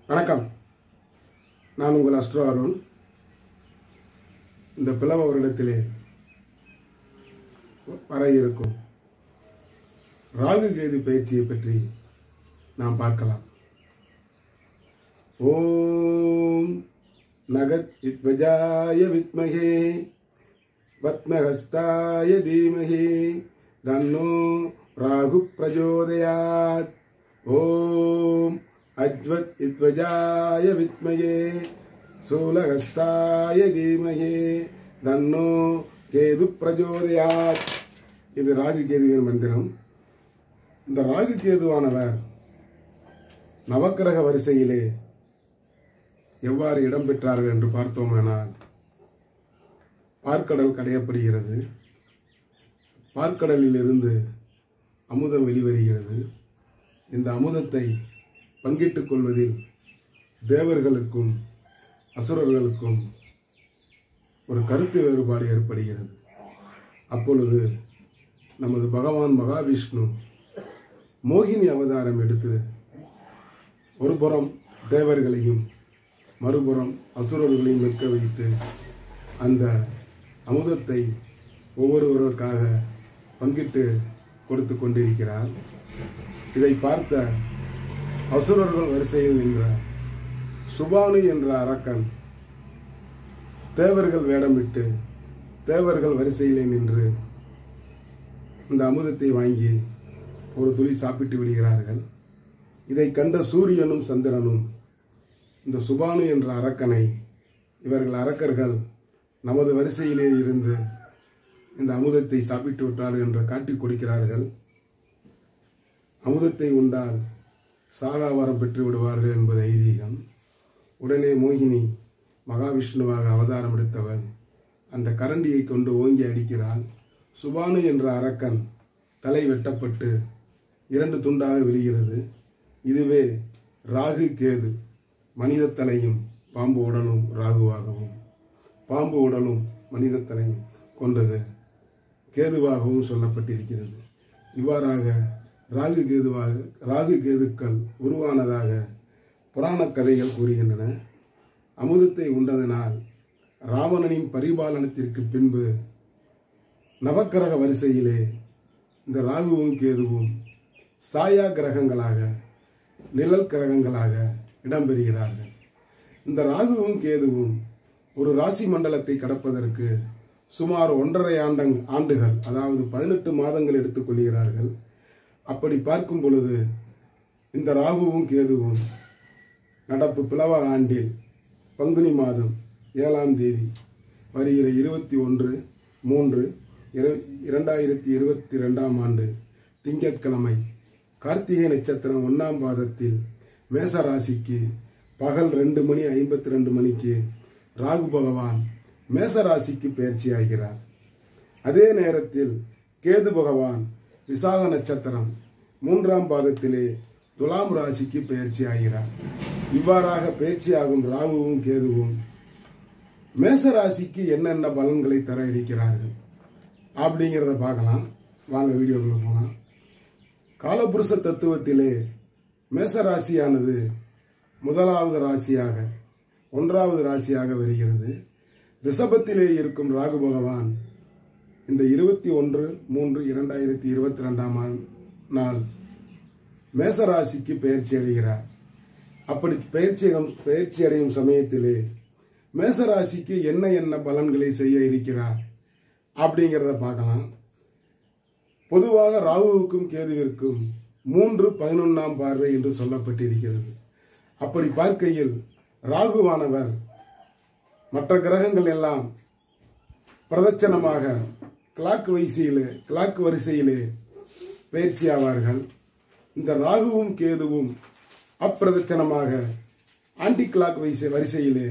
வணக்கம் நான் உங்கள் அஸ்ட்ரோ அருண் இந்த பிளவ வருடத்திலே வர இருக்கும் ராகு கேது பயிற்சியை பற்றி நாம் பார்க்கலாம் ஓம் நகத் வித்வஜாய வித்மகே பத்மஹஸ்தாய தீமஹி தன்னோ ராகு பிரஜோதயாத் ஓம் அஜ்வத் இத்வஜாய வித்மயே சூலஹஸ்தாய தீமஹே தன்னோ கேது பிரஜோதயாத் இது ராகு கேதுவின் மந்திரம் இந்த ராகு கேதுவானவர் நவக்கிரக வரிசையிலே எவ்வாறு இடம்பெற்றார்கள் என்று பார்த்தோமானால் பார்க்கடல் கடையப்படுகிறது பார்க்கடலில் இருந்து அமுதம் வெளிவருகிறது இந்த அமுதத்தை பங்கிட்டுக் கொள்வதில் தேவர்களுக்கும் அசுரர்களுக்கும் ஒரு கருத்து வேறுபாடு ஏற்படுகிறது அப்பொழுது நமது பகவான் மகாவிஷ்ணு மோகினி அவதாரம் எடுத்து ஒரு புறம் தேவர்களையும் மறுபுறம் அசுரர்களையும் நிற்க வைத்து அந்த அமுதத்தை ஒவ்வொருவருக்காக பங்கிட்டு கொடுத்து கொண்டிருக்கிறார் இதை பார்த்த அசுரர்கள் வரிசையில் நின்ற சுபானு என்ற அரக்கன் தேவர்கள் வேடமிட்டு தேவர்கள் வரிசையிலே நின்று இந்த அமுதத்தை வாங்கி ஒரு துளி சாப்பிட்டு விடுகிறார்கள் இதை கண்ட சூரியனும் சந்திரனும் இந்த சுபானு என்ற அரக்கனை இவர்கள் அரக்கர்கள் நமது வரிசையிலே இருந்து இந்த அமுதத்தை சாப்பிட்டு விட்டார்கள் என்று காட்டிக் கொடுக்கிறார்கள் அமுதத்தை உண்டால் சாகாவரம் பெற்று விடுவார்கள் என்பது ஐதீகம் உடனே மோகினி மகாவிஷ்ணுவாக அவதாரம் எடுத்தவன் அந்த கரண்டியை கொண்டு ஓங்கி அடிக்கிறாள் சுபானு என்ற அரக்கன் தலை வெட்டப்பட்டு இரண்டு துண்டாக விழுகிறது இதுவே ராகு கேது மனித தலையும் பாம்பு உடலும் ராகுவாகவும் பாம்பு உடலும் மனித தலையும் கொண்டது கேதுவாகவும் சொல்லப்பட்டிருக்கிறது இவ்வாறாக ராகு கேதுவாக ராகு கேதுக்கள் உருவானதாக புராணக் கதைகள் கூறுகின்றன அமுதத்தை உண்டதனால் ராவணனின் பரிபாலனத்திற்கு பின்பு நவக்கிரக வரிசையிலே இந்த ராகுவும் கேதுவும் சாயா கிரகங்களாக நிழல் கிரகங்களாக இடம்பெறுகிறார்கள் இந்த ராகுவும் கேதுவும் ஒரு ராசி மண்டலத்தை கடப்பதற்கு சுமார் ஒன்றரை ஆண்டங் ஆண்டுகள் அதாவது பதினெட்டு மாதங்கள் எடுத்துக்கொள்கிறார்கள் அப்படி பார்க்கும் பொழுது இந்த ராகுவும் கேதுவும் நடப்பு பிளவ ஆண்டில் பங்குனி மாதம் ஏழாம் தேதி வருகிற இருபத்தி ஒன்று மூன்று இர- இரண்டாயிரத்தி இருபத்தி ரெண்டாம் ஆண்டு திங்கட்கிழமை கார்த்திகை நட்சத்திரம் ஒன்றாம் பாதத்தில் மேச ராசிக்கு பகல் ரெண்டு மணி ஐம்பத்தி ரெண்டு மணிக்கு ராகு பகவான் மேச ராசிக்கு பயிற்சியாகிறார் அதே நேரத்தில் கேது பகவான் விசாக நட்சத்திரம் மூன்றாம் பாதத்திலே துலாம் ராசிக்கு பயிற்சி ஆகிறார் இவ்வாறாக பயிற்சியாகும் ராகுவும் கேதுவும் மேச ராசிக்கு என்னென்ன பலன்களை தர இருக்கிறார்கள் அப்படிங்கிறத பார்க்கலாம் வாங்க வீடியோக்குள்ள போலாம் காலபுருஷ தத்துவத்திலே மேச ராசியானது முதலாவது ராசியாக ஒன்றாவது ராசியாக வருகிறது ரிஷபத்திலே இருக்கும் ராகு பகவான் இந்த இருபத்தி ஒன்று மூன்று இரண்டாயிரத்தி இருபத்தி ரெண்டாம் நாள் மேச ராசிக்கு பயிற்சி அடைகிறார் அப்படி பயிற்சி பயிற்சி அடையும் சமயத்திலே மேச ராசிக்கு என்ன என்ன பலன்களை செய்ய இருக்கிறார் அப்படிங்கிறத பார்க்கலாம் பொதுவாக ராகுவுக்கும் கேதுவிற்கும் மூன்று பதினொன்னாம் பார்வை என்று சொல்லப்பட்டிருக்கிறது அப்படி பார்க்கையில் ராகுவானவர் மற்ற கிரகங்கள் எல்லாம் பிரதட்சணமாக கிளாக் வரிசையிலே கிளாக் வரிசையிலே பயிற்சி ஆவார்கள் இந்த ராகுவும் கேதுவும் அப்பிரதட்சணமாக ஆன்டி கிளாக் வரிசை வரிசையிலே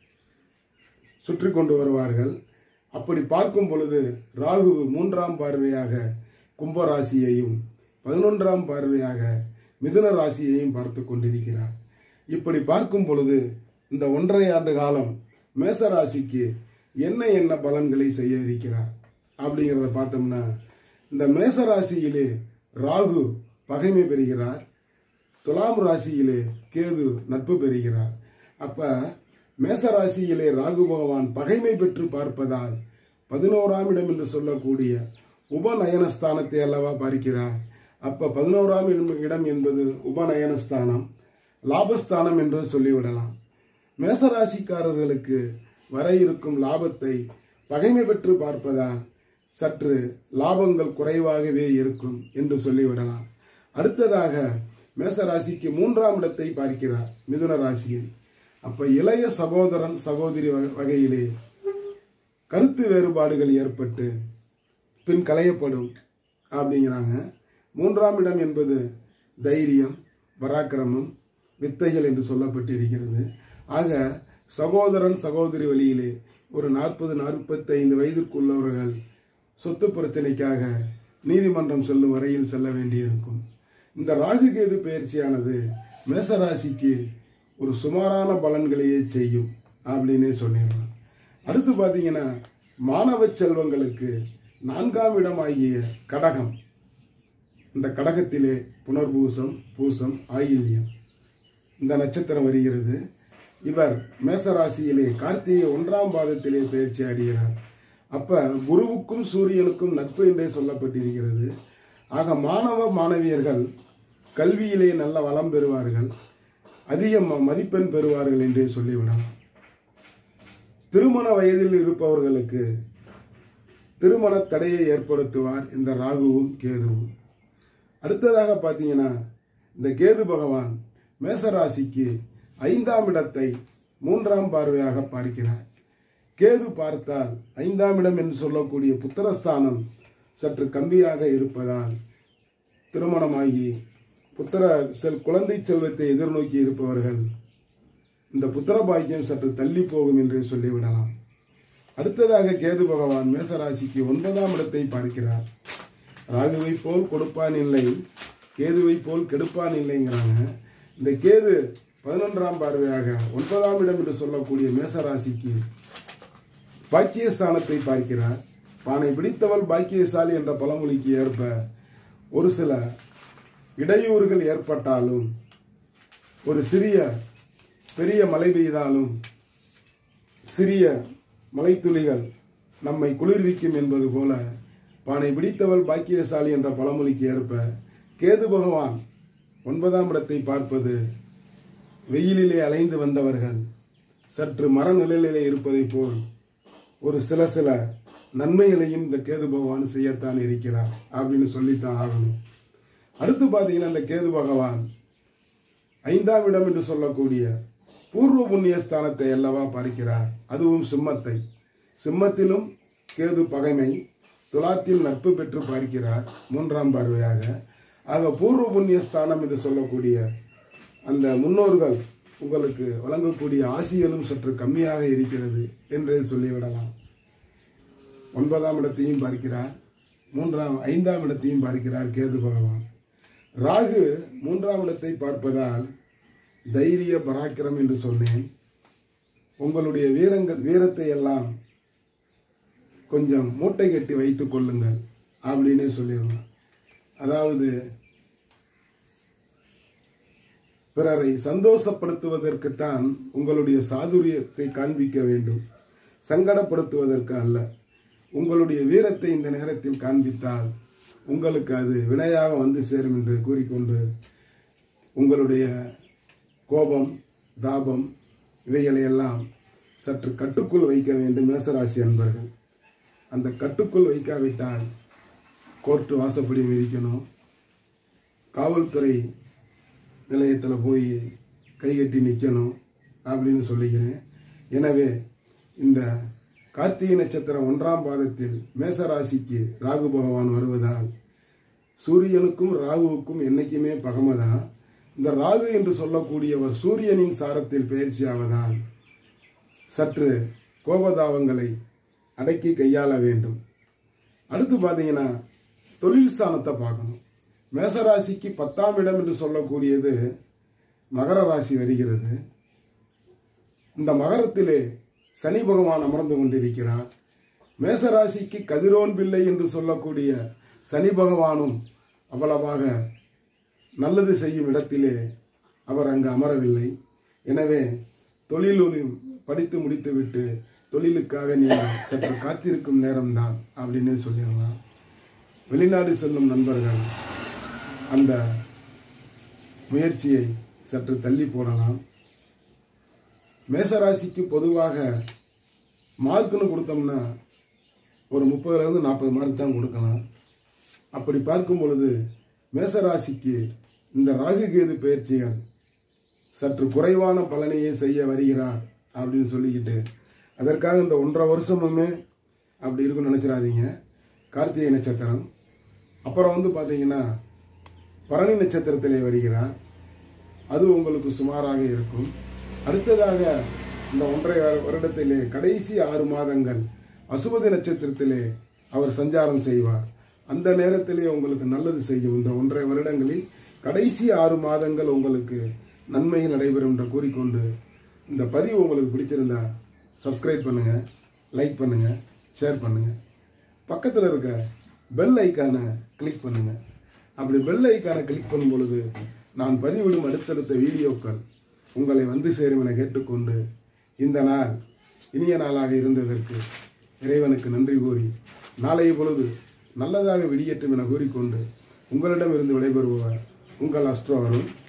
சுற்றி கொண்டு வருவார்கள் அப்படி பார்க்கும் பொழுது ராகு மூன்றாம் பார்வையாக கும்பராசியையும் பதினொன்றாம் பார்வையாக மிதுன ராசியையும் பார்த்து கொண்டிருக்கிறார் இப்படி பார்க்கும் பொழுது இந்த ஒன்றரை ஆண்டு காலம் மேச ராசிக்கு என்ன என்ன பலன்களை செய்ய இருக்கிறார் அப்படிங்கிறத பார்த்தோம்னா இந்த மேச ராசியிலே ராகு பகைமை பெறுகிறார் துலாம் ராசியிலே கேது நட்பு பெறுகிறார் அப்ப மேச ராசியிலே ராகு பகவான் பகைமை பெற்று பார்ப்பதால் பதினோராம் இடம் என்று சொல்லக்கூடிய உபநயனஸ்தானத்தை அல்லவா பார்க்கிறார் அப்ப பதினோராம் இடம்- இடம் என்பது உபநயனஸ்தானம் லாபஸ்தானம் என்று சொல்லிவிடலாம் மேசராசிக்காரர்களுக்கு வர இருக்கும் லாபத்தை பகைமை பெற்று பார்ப்பதால் சற்று லாபங்கள் குறைவாகவே இருக்கும் என்று சொல்லிவிடலாம் அடுத்ததாக மேசராசிக்கு மூன்றாம் இடத்தை பார்க்கிறார் மிதுன ராசியை அப்ப இளைய சகோதரன் சகோதரி வகை- வகையிலே கருத்து வேறுபாடுகள் ஏற்பட்டு பின் களையப்படும் அப்படிங்கிறாங்க மூன்றாம் இடம் என்பது தைரியம் பராக்கிரமம் வித்தைகள் என்று சொல்லப்பட்டிருக்கிறது ஆக சகோதரன் சகோதரி வழியிலே ஒரு நாற்பது நாற்பத்தைந்து வயதிற்குள்ளவர்கள் சொத்து பிரச்சனைக்காக நீதிமன்றம் செல்லும் வரையில் செல்ல வேண்டியிருக்கும் இந்த ராகு கேது பயிற்சியானது மேசராசிக்கு ஒரு சுமாரான பலன்களையே செய்யும் அப்படின்னே சொல்லிடலாம் அடுத்து பார்த்தீங்கன்னா மாணவ செல்வங்களுக்கு நான்காம் இடம் ஆகிய கடகம் இந்த கடகத்திலே புனர்பூசம் பூசம் ஆயில்யம் இந்த நட்சத்திரம் வருகிறது இவர் மேசராசியிலே கார்த்திகை ஒன்றாம் பாதத்திலே பயிற்சி அடைகிறார் அப்ப குருவுக்கும் சூரியனுக்கும் நட்பு என்றே சொல்லப்பட்டிருக்கிறது ஆக மாணவ மாணவியர்கள் கல்வியிலே நல்ல வளம் பெறுவார்கள் அதிக ம- மதிப்பெண் பெறுவார்கள் என்றே சொல்லிவிடலாம் திருமண வயதில் இருப்பவர்களுக்கு திருமண தடையை ஏற்படுத்துவார் இந்த ராகுவும் கேதுவும் அடுத்ததாக பார்த்தீங்கன்னா இந்த கேது பகவான் மேசராசிக்கு ஐந்தாம் இடத்தை மூன்றாம் பார்வையாக பார்க்கிறார் கேது பார்த்தால் ஐந்தாம் இடம் என்று சொல்லக்கூடிய புத்திரஸ்தானம் சற்று கம்மியாக இருப்பதால் திருமணமாகி புத்திர செல் குழந்தை செல்வத்தை எதிர்நோக்கி இருப்பவர்கள் இந்த புத்திர பாக்கியம் சற்று தள்ளி போகும் என்றே சொல்லிவிடலாம் அடுத்ததாக கேது பகவான் மேசராசிக்கு ஒன்பதாம் இடத்தை பார்க்கிறார் ராகுவை போல் கொடுப்பான் இல்லை கேதுவை போல் கெடுப்பான் இல்லைங்கிறாங்க இந்த கேது பதினொன்றாம் பார்வையாக ஒன்பதாம் இடம் என்று சொல்லக்கூடிய மேசராசிக்கு பாக்கியஸ்தானத்தை பார்க்கிறார் பானை பிடித்தவள் பாக்கியசாலி என்ற பழமொழிக்கு ஏற்ப ஒரு சில இடையூறுகள் ஏற்பட்டாலும் ஒரு சிறிய பெரிய மழை பெய்தாலும் சிறிய மலைத்துளிகள் நம்மை குளிர்விக்கும் என்பது போல பானை பிடித்தவள் பாக்கியசாலி என்ற பழமொழிக்கு ஏற்ப கேது பகவான் ஒன்பதாம் இடத்தை பார்ப்பது வெயிலிலே அலைந்து வந்தவர்கள் சற்று மரநிழலிலே இருப்பதைப் போல் ஒரு சில சில நன்மைகளையும் இந்த கேது பகவான் செய்யத்தான் இருக்கிறார் அப்படின்னு சொல்லித்தான் ஆகணும் அடுத்து பார்த்தீங்கன்னா இந்த கேது பகவான் ஐந்தாம் இடம் என்று சொல்லக்கூடிய பூர்வ புண்ணிய ஸ்தானத்தை அல்லவா பார்க்கிறார் அதுவும் சிம்மத்தை சிம்மத்திலும் கேது பகைமை துலாத்தில் நட்பு பெற்று பார்க்கிறார் மூன்றாம் பார்வையாக ஆக பூர்வ புண்ணிய ஸ்தானம் என்று சொல்லக்கூடிய அந்த முன்னோர்கள் உங்களுக்கு வழங்கக்கூடிய ஆசிகளும் சற்று கம்மியாக இருக்கிறது என்றே சொல்லிவிடலாம் ஒன்பதாம் இடத்தையும் பார்க்கிறார் மூன்றாம் ஐந்தாம் இடத்தையும் பார்க்கிறார் கேது பகவான் ராகு மூன்றாம் இடத்தை பார்ப்பதால் தைரிய பராக்கிரம் என்று சொன்னேன் உங்களுடைய வீரங்கள் வீரத்தை எல்லாம் கொஞ்சம் மூட்டை கட்டி வைத்துக் கொள்ளுங்கள் அப்படின்னே சொல்லிடலாம் அதாவது பிறரை சந்தோஷப்படுத்துவதற்குத்தான் உங்களுடைய சாதுரியத்தை காண்பிக்க வேண்டும் சங்கடப்படுத்துவதற்கு அல்ல உங்களுடைய வீரத்தை இந்த நேரத்தில் காண்பித்தால் உங்களுக்கு அது வினையாக வந்து சேரும் என்று கூறிக்கொண்டு உங்களுடைய கோபம் தாபம் இவைகளை எல்லாம் சற்று கட்டுக்குள் வைக்க வேண்டும் மேசராசி அன்பர்கள் அந்த கட்டுக்குள் வைக்காவிட்டால் கோர்ட்டு வாசப்படி மிதிக்கணும் காவல்துறை நிலையத்தில் போய் கைகட்டி நிற்கணும் அப்படின்னு சொல்லிக்கிறேன் எனவே இந்த கார்த்திகை நட்சத்திரம் ஒன்றாம் பாதத்தில் மேசராசிக்கு ராகு பகவான் வருவதால் சூரியனுக்கும் ராகுவுக்கும் என்னைக்குமே பகமதான் இந்த ராகு என்று சொல்லக்கூடியவர் சூரியனின் சாரத்தில் பயிற்சியாவதால் சற்று கோபதாபங்களை அடக்கி கையாள வேண்டும் அடுத்து பார்த்தீங்கன்னா தொழில் ஸ்தானத்தை பார்க்கணும் மேசராசிக்கு பத்தாம் இடம் என்று சொல்லக்கூடியது மகர ராசி வருகிறது இந்த மகரத்திலே சனி பகவான் அமர்ந்து கொண்டிருக்கிறார் மேசராசிக்கு கதிரோன் பிள்ளை என்று சொல்லக்கூடிய சனி பகவானும் அவ்வளவாக நல்லது செய்யும் இடத்திலே அவர் அங்கு அமரவில்லை எனவே தொழிலும் படித்து முடித்துவிட்டு தொழிலுக்காக நீங்கள் சற்று காத்திருக்கும் நேரம்தான் அப்படின்னு சொல்லிடலாம் வெளிநாடு செல்லும் நண்பர்கள் அந்த முயற்சியை சற்று தள்ளி போடலாம் மேசராசிக்கு பொதுவாக மார்க்குன்னு கொடுத்தோம்னா ஒரு முப்பதுலேருந்து நாற்பது மார்க் தான் கொடுக்கலாம் அப்படி பார்க்கும் பொழுது மேசராசிக்கு இந்த ராகு கேது பயிற்சிகள் சற்று குறைவான பலனையே செய்ய வருகிறார் அப்படின்னு சொல்லிக்கிட்டு அதற்காக இந்த ஒன்றரை வருஷமுமே அப்படி இருக்குன்னு நினச்சிடாதீங்க கார்த்திகை நட்சத்திரம் அப்புறம் வந்து பார்த்தீங்கன்னா பரணி நட்சத்திரத்திலே வருகிறார் அது உங்களுக்கு சுமாராக இருக்கும் அடுத்ததாக இந்த ஒன்றரை வருடத்திலே கடைசி ஆறு மாதங்கள் அசுபதி நட்சத்திரத்திலே அவர் சஞ்சாரம் செய்வார் அந்த நேரத்திலே உங்களுக்கு நல்லது செய்யும் இந்த ஒன்றரை வருடங்களில் கடைசி ஆறு மாதங்கள் உங்களுக்கு நன்மை நடைபெறும் என்று கூறிக்கொண்டு இந்த பதிவு உங்களுக்கு பிடிச்சிருந்தா சப்ஸ்கிரைப் பண்ணுங்க லைக் பண்ணுங்க ஷேர் பண்ணுங்க பக்கத்தில் இருக்க பெல் ஐக்கானை கிளிக் பண்ணுங்க அப்படி பெல் ஐக்கானை கிளிக் பண்ணும் பொழுது நான் பதிவிடும் அடுத்தடுத்த வீடியோக்கள் உங்களை வந்து சேரும் என கேட்டுக்கொண்டு இந்த நாள் இனிய நாளாக இருந்ததற்கு இறைவனுக்கு நன்றி கூறி நாளைய பொழுது நல்லதாக விடியட்டும் என கூறிக்கொண்டு உங்களிடமிருந்து விடைபெறுபவர் உங்கள் அஸ்ட்ரோ அருண்